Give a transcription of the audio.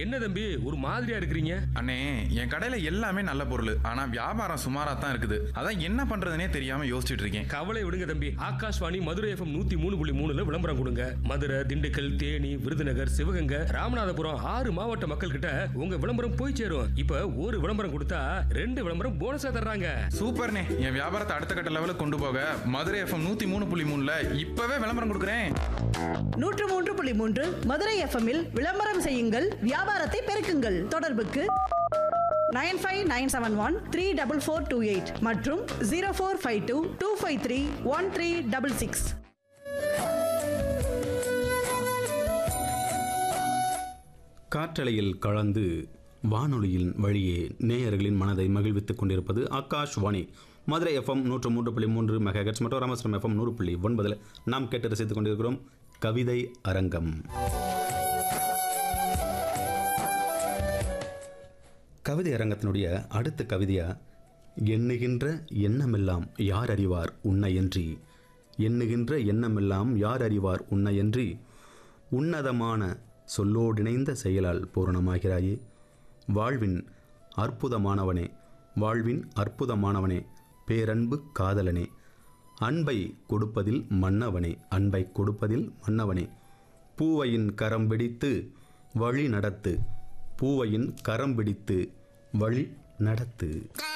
என்ன தம்பி ஒரு மாதிரியா இருக்கிறீங்க அண்ணே என் கடையில எல்லாமே நல்ல பொருள் ஆனா வியாபாரம் சுமாரா தான் இருக்குது அதான் என்ன பண்றதுனே தெரியாம யோசிச்சுட்டு இருக்கேன் கவலை விடுங்க தம்பி ஆகாஷ்வாணி மதுரை எஃப்எம் நூத்தி மூணு புள்ளி மூணுல விளம்பரம் கொடுங்க மதுரை திண்டுக்கல் தேனி விருதுநகர் சிவகங்கை ராமநாதபுரம் ஆறு மாவட்ட மக்கள் கிட்ட உங்க விளம்பரம் போய் சேரும் இப்ப ஒரு விளம்பரம் கொடுத்தா ரெண்டு விளம்பரம் போனஸா தர்றாங்க சூப்பர்ண்ணே என் வியாபாரத்தை அடுத்த கட்ட லெவலுக்கு கொண்டு போக மதுரை எஃப்எம் நூத்தி மூணு புள்ளி மூணுல இப்பவே விளம்பரம் கொடுக்குறேன் நூற்று மூன்று புள்ளி மூன்று மதுரை எஃப்எம்மில் விளம்பரம் செய்யுங்கள் வியாபாரத்தை பெருக்குங்கள் தொடர்புக்கு nine five nine seven one three double four two eight மற்றும் zero four five two two five three one three double six காற்றலையில் கலந்து வானொலியின் வழியே நேயர்களின் மனதை மகிழ்வித்துக் கொண்டிருப்பது ஆகாஷ்வாணி மதுரை எஃப்எம் நூற்று மூன்று புள்ளி மூன்று மெகாஹெட்ஸ் மற்றும் ராமேஸ்வரம் எஃப்எம் நூறு புள்ளி ஒன்பதில் நாம் கேட்டு ரசித்துக் கொண்டிருக்கிறோம் கவிதை அரங்கம் கவிதை அரங்கத்தினுடைய அடுத்த கவிதையா எண்ணுகின்ற எண்ணமெல்லாம் யார் அறிவார் உன்னையன்றி எண்ணுகின்ற எண்ணமெல்லாம் யார் அறிவார் உன்னையன்றி உன்னதமான சொல்லோடிணைந்த செயலால் பூரணமாகிறாயே வாழ்வின் அற்புதமானவனே வாழ்வின் அற்புதமானவனே பேரன்பு காதலனே அன்பை கொடுப்பதில் மன்னவனே அன்பை கொடுப்பதில் மன்னவனே பூவையின் கரம் பிடித்து வழி நடத்து பூவையின் கரம் பிடித்து வழி நடத்து